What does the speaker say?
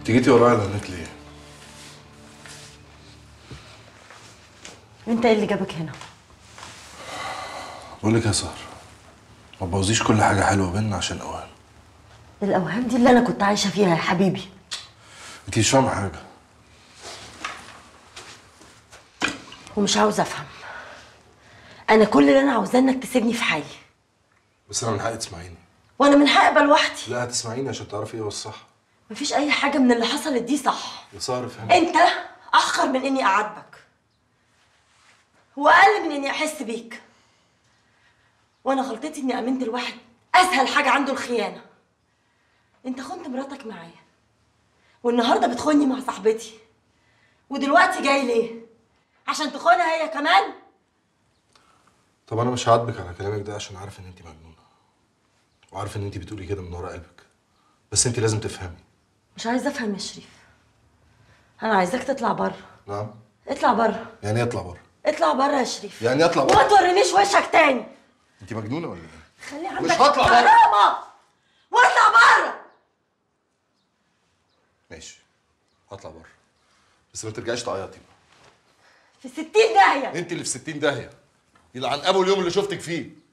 انت جيتي ورايا لهناك ليه؟ انت ايه اللي جابك هنا بقول لك يا سهر ما تبوظيش كل حاجه حلوه بينا عشان اوهام الاوهام دي اللي انا كنت عايشه فيها يا حبيبي انت مش فاهمه حاجه ومش عاوزه افهم انا كل اللي انا عاوزاه انك تسيبني في حالي بس انا من حقي تسمعيني وانا من حقي ابقى لوحدي لا هتسمعيني عشان تعرفي ايه هو الصح مفيش اي حاجه من اللي حصلت دي صح يا سهر افهمي انت احقر من اني اعاتبك واقل من اني احس بيك وانا غلطتي اني امنت الواحد اسهل حاجه عنده الخيانه انت خنت مراتك معايا والنهارده بتخوني مع صاحبتي ودلوقتي جاي ليه عشان تخونها هي كمان طب انا مش هعاتبك على كلامك ده عشان عارف ان انت مجنونه وعارف ان انت بتقولي كده من ورا قلبك بس انت لازم تفهمي مش عايزه افهم يا شريف انا عايزاك تطلع بره نعم اطلع بره يعني ايه اطلع بره اطلع بره يا شريف يعني اطلع وما بره تورينيش وشك تاني انت مجنونه ولا ايه خلي عندك هطلع بره. كرامه واطلع بره ماشي هطلع بره بس ما ترجعيش تعيطي بقى في ستين داهيه انت اللي في 60 داهيه يلعن ابو اليوم اللي شفتك فيه